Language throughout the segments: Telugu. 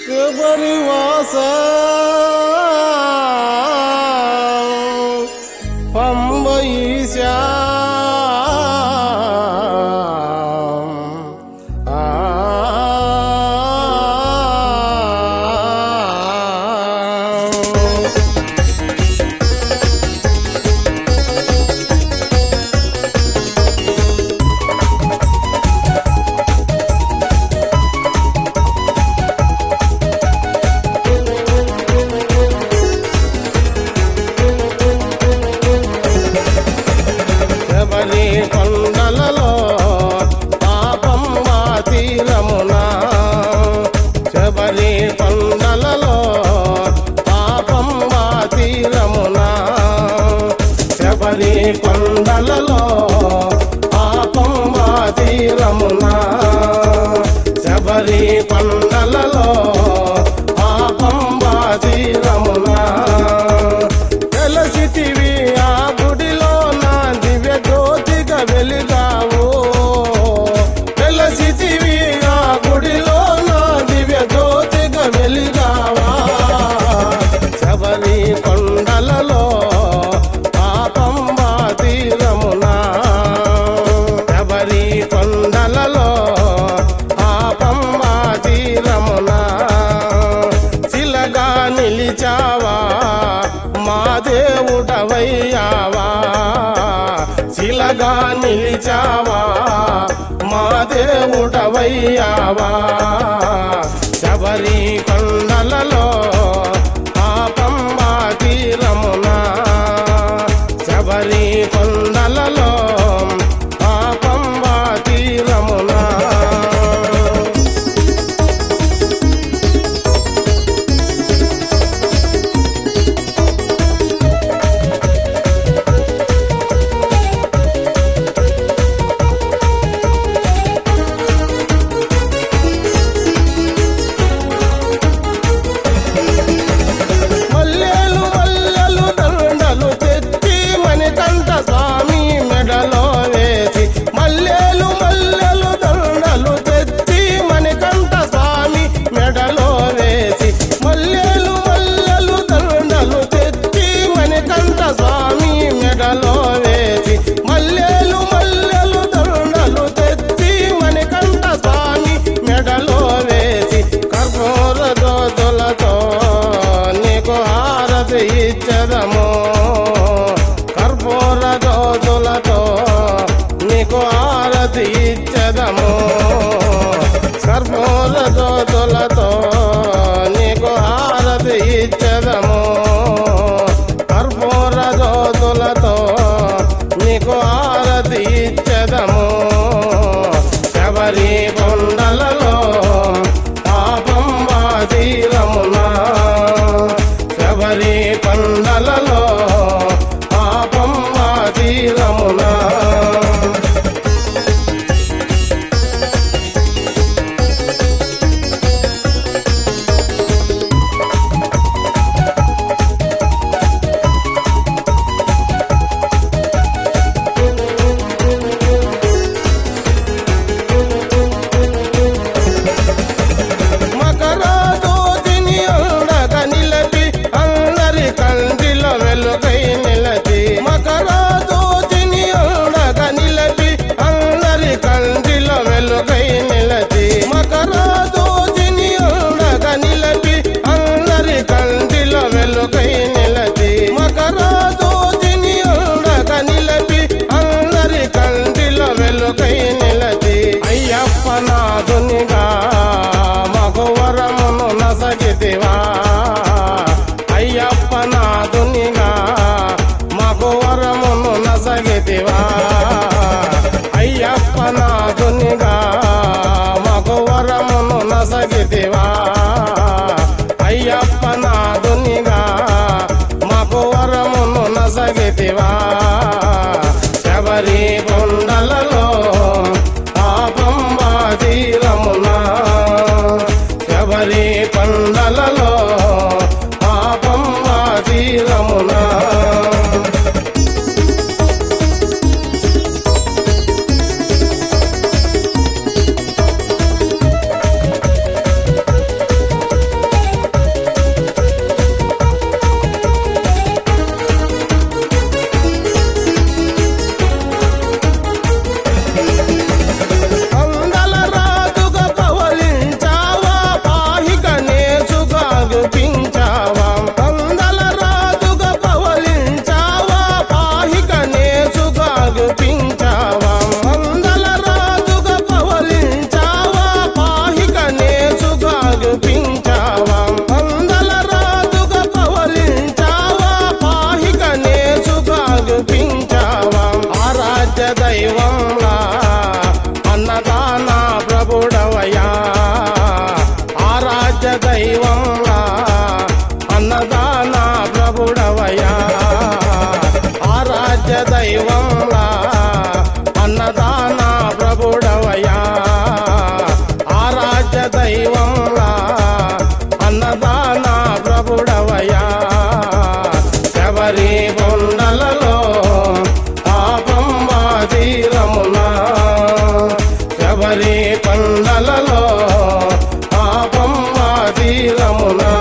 శబరివాస పంబ ఈశా ఆ శబరి కొండలలో పాపం మా తీరమున శబరి కొండలలో పాపం మా తీరమున శబరి కొండలలో పాపం మా తీరమున శబరి కొండలలో పాపం మా తీరమున తెలిసితివి ఆ గుడిలో నా దివ్య జ్యోతిగా వెలిగావు తెలిసితివి ఆ గుడిలో నా దివ్య జ్యోతిగా వెలిగావా శబరి కొండలలో పాపం మా తీరమునా శబరి కొండలలో పాపం మా తీరమునా శిలగా నిలిచావా మా దేవుడవయ్యావా శిలగా నిలిచావా మా దేవుడవయ్యావా శబరి కొండలలో పాపం మా తీరమునా శబరి కొండలలో పాపం మా తీరమునా మల్లెలు మల్లెలు దండలు తెచ్చి మణికంఠ స్వామి మెడలో వేసి మల్లెలు మల్లెలు దండలు తెచ్చి మణికంఠ స్వామి మెడలో వేసి మల్లెలు మల్లెలు దండలు తెచ్చి మణికంఠ స్వామి మెడలో వేసి మల్లెలు మల్లెలు దండలు తెచ్చి మణికంఠ స్వామి మెడలో వేసి కర్పూర దోతులతో నీకు హారతి ఇచ్చదము కర్పూర దోతులతో నీకు హారతి ఇచ్చదము కర్పూర దోతులతో నీకు హారతి ఇచ్చదము కర్పూర దోతులతో నీకు హారతి ఇచ్చదము శబరి కొండలలో పాపం వాదీరమునా శబరి కొండలలో పాపం వాదీరమునా మకర జ్యోతిని ఉండగ నిలపి అందరి కంటిలో వెలుగై నిలచి మకర జ్యోతిని ఉండగ నిలపి అందరి కంటిలో వెలుగై నిలచి మకర జ్యోతిని ఉండగ నిలపి అందరి కంటిలో వెలుగై నిలచి మకర జ్యోతిని ఉండగ నిలపి అందరి కంటిలో వెలుగై నిలచి అయ్యప్ప నాదునిగా మగవరమును నసగితివా అయ్యప్ప నాదునిగా మగవరమును నసగితివా అయ్యప్ప నాదునిగా మగవరమును నసగితివా అయ్యప్ప నాదునిగా మగవరమును నసగితివా శబరి కొండలలో పాపం వాదీరమునా శబరి కొండలలో పాపం వాదీరమునా దైవంలా అన్నదాన ప్రభుడవయా శబరి కొండలలో ఆపంబా తీరమునా శబరి కొండలలో ఆపంబా తీరమునా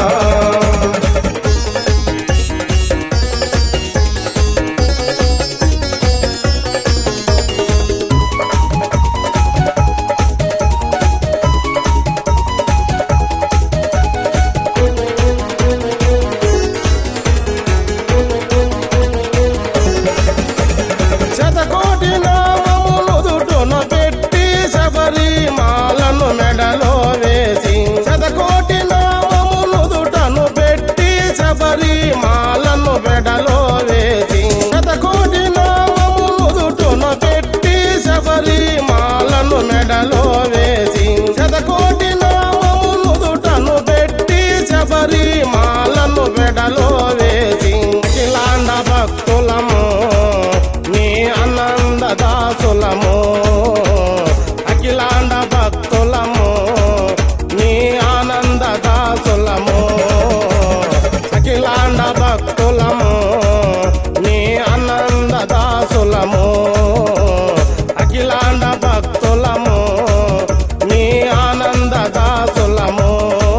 శతకోటి నామములు దుడున పెట్టి శబరి మాలను మెడలో వేసి శతకోటి నామములు దుటను పెట్టి శబరి మాలను మెడలో వేసి శతకోటి నామములు దుటున పెట్టి శబరి మాలను మెడలో వేసి శతకోటి నామములు దుటను పెట్టి శబరి మాలను మెడలో వేసి అఖిలాండ భక్తులము నీ ఆనంద దాసులము అఖిలాండ భక్తులము నీ ఆనంద దాసులము అఖిలాండ భక్తులము నీ ఆనంద దాసులము అఖిలాండ భక్తులము నీ ఆనంద దాసులము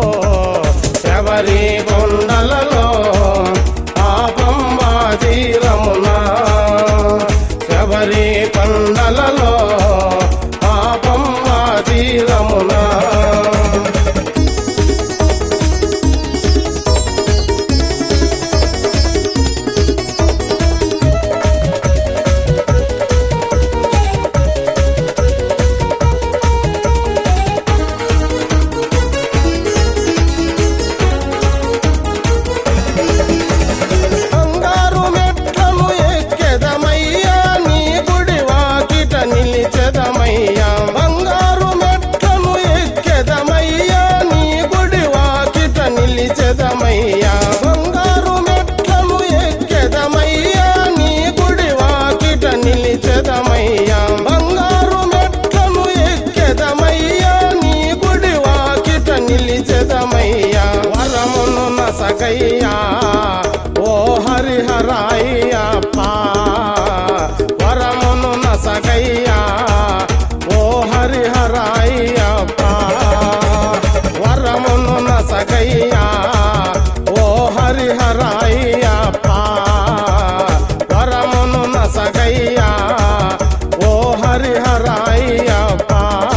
శబరి కొండలలో ఆపంబా తీరమునా శబరి కొండలలో ఆపంబా తీరమునా బంగారు మెట్లను ఎక్కెదమయ్యా నీ గుడి వాకిట నిలిచెదమయ్యా బంగారు మెట్లను ఎక్కెదమయ్యా నీ గుడి వాకిట నిలిచెదమయ్యా బంగారు మెట్లను ఎక్కెదమయ్యా నీ గుడి వాకిట నిలిచెదమయ్యా బంగారు మెట్లను ఎక్కెదమయ్యా నీ గుడి వాకిట నిలిచెదమయ్యా వరమును నసగయ్యా ఓ హరిహరాయ్యప్ప వరమును నసగయ్యా ఓ హరిహరాయ్యప్ప వరమును నసగయ్యా ఓ హరిహరాయ్యప్ప వరమును నసగయ్యా ఓ హరిహరాయ్యప్ప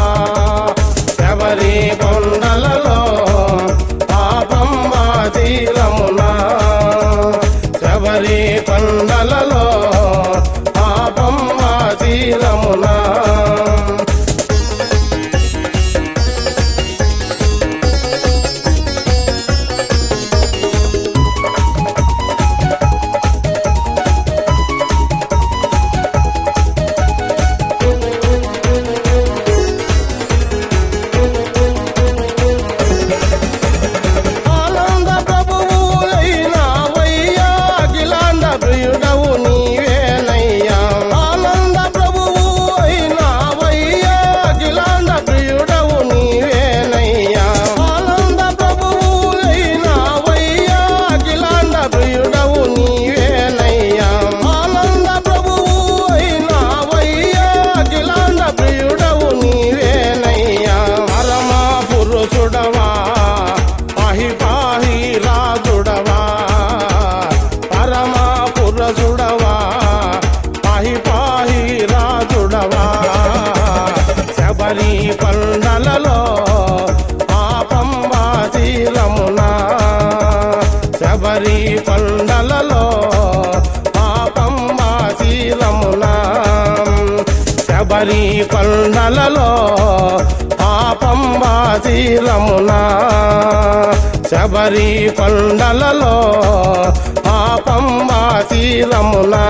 శబరి కొండలలో పాపంబా తీరమునా శబరి కొండలలో పాపంబా తీరమునా ఆనంద ప్రభువు అయినావయ్యా అఖిలాండ ప్రియుడవు నీవేనయ్యా ఆనంద ప్రభువు అయినావయ్యా అఖిలాండ ప్రియుడవు నీవేనయ్యా ఆనంద ప్రభువు అయినావయ్యా అఖిలాండ ప్రియుడవు నీవేనయ్యా ఆనంద ప్రభువు అయినావయ్యా అఖిలాండ ప్రియుడవు నీవేనయ్యా పరమా పురుషుడవా పాహి పాహి రాజుడవా పరమా పురుషుడవా పాహి పాహి రాజుడవా శబరి పండలలో పాపంబా తీరమునా శబరి పండలలో పాపంబా తీరమునా శబరి కొండలలో పాపంబా తీరమునా శబరి కొండలలో పాపంబా తీరమునా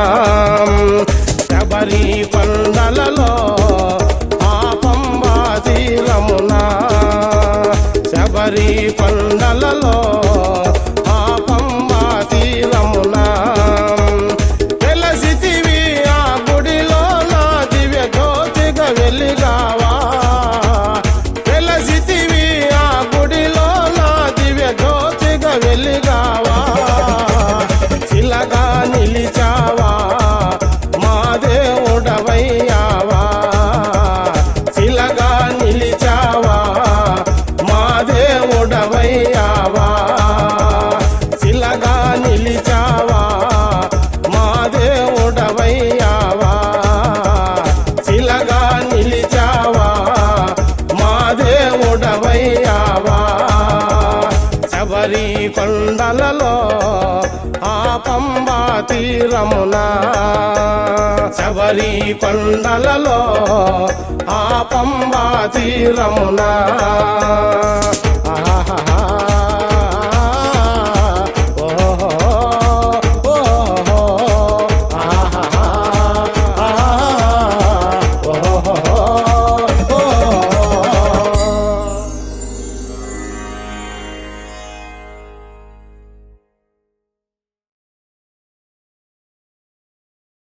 శబరి కొండలలో పాపంబా తీరమునా శబరి కొండలలో పాపంబా తీరమునా వెలసితివి ఆ గుడిలో నా దివ్య జ్యోతిగా వెలిగావా వెలసితివి ఆ కొండలలో ఆ పంబా తీరమున శబరి కొండలలో ఆ పంబా తీరమున